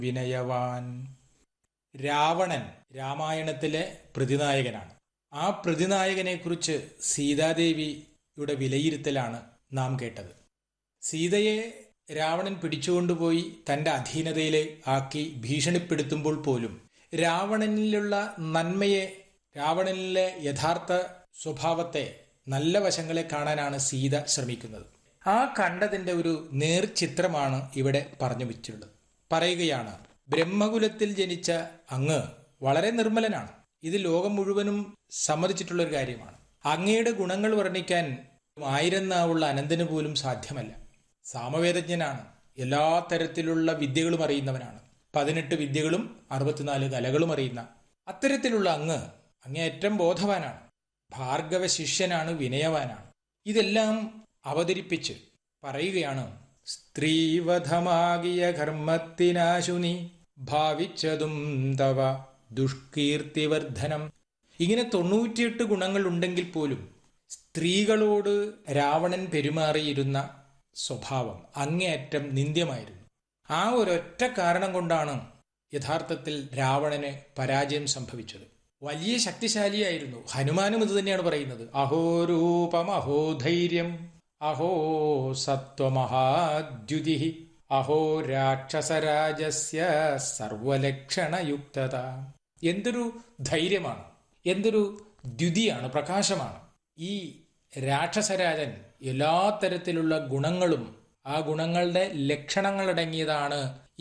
വിനയവാൻ രാവണൻ രാമായണത്തിലെ പ്രതിനായകനാണ് ആ പ്രതിനായകനെക്കുറിച്ച് സീതാദേവിയുടെ വിലയിരുത്തലാണ് നാം കേട്ടത് സീതയെ രാവണൻ പിടിച്ചുകൊണ്ടുപോയി തന്റെ അധീനതയിൽ ആക്കി ഭീഷണിപ്പെടുത്തുമ്പോൾ പോലും രാവണനിലുള്ള നന്മയെ രാവണനിലെ യഥാർത്ഥ സ്വഭാവത്തെ നല്ല വശങ്ങളെ കാണാനാണ് സീത ശ്രമിക്കുന്നത് ആ കണ്ടതിന്റെ ഒരു നേർചിത്രമാണ് ഇവിടെ പറഞ്ഞു വെച്ചുള്ളത് പറയുകയാണ് ബ്രഹ്മകുലത്തിൽ ജനിച്ച അങ്ങ് വളരെ നിർമ്മലനാണ് ഇത് ലോകം മുഴുവനും സമ്മതിച്ചിട്ടുള്ള ഒരു കാര്യമാണ് അങ്ങയുടെ ഗുണങ്ങൾ വർണ്ണിക്കാൻ ആയിരം നാവുള്ള അനന്തന് പോലും സാധ്യമല്ല സാമവേദജ്ഞനാണ് എല്ലാ തരത്തിലുള്ള വിദ്യകളും അറിയുന്നവനാണ് പതിനെട്ട് വിദ്യകളും അറുപത്തിനാല് കലകളും അറിയുന്ന അത്തരത്തിലുള്ള അങ്ങ് അങ്ങേയറ്റം ബോധവാനാണ് ഭാർഗവ ശിഷ്യനാണ് വിനയവാനാണ് ഇതെല്ലാം അവതരിപ്പിച്ച് പറയുകയാണ് സ്ത്രീവധമാകിയ കർമ്മത്തിനാശുനി ഭാവിച്ചതും തവ ദുഷ്കീർത്തിവർദ്ധനം ഇങ്ങനെ തൊണ്ണൂറ്റിയെട്ട് ഗുണങ്ങൾ ഉണ്ടെങ്കിൽ പോലും സ്ത്രീകളോട് രാവണൻ പെരുമാറിയിരുന്ന സ്വഭാവം അങ്ങേയറ്റം നിന്ദ്യമായിരുന്നു ആ ഒരൊറ്റ കാരണം കൊണ്ടാണ് യഥാർത്ഥത്തിൽ രാവണന് പരാജയം സംഭവിച്ചത് വലിയ ശക്തിശാലിയായിരുന്നു ഹനുമാനും ഇത് തന്നെയാണ് പറയുന്നത് അഹോ രൂപം അഹോ ധൈര്യം അഹോ സത്വമഹാദ്യുതി അഹോ രാക്ഷസരാജസ്യ സർവലക്ഷണയുക്തത എന്തൊരു ധൈര്യമാണ് എന്തൊരു ദ്യുതിയാണ് പ്രകാശമാണ് ഈ രാക്ഷസരാജൻ എല്ലാ തരത്തിലുള്ള ഗുണങ്ങളും ആ ഗുണങ്ങളുടെ ലക്ഷണങ്ങളടങ്ങിയതാണ്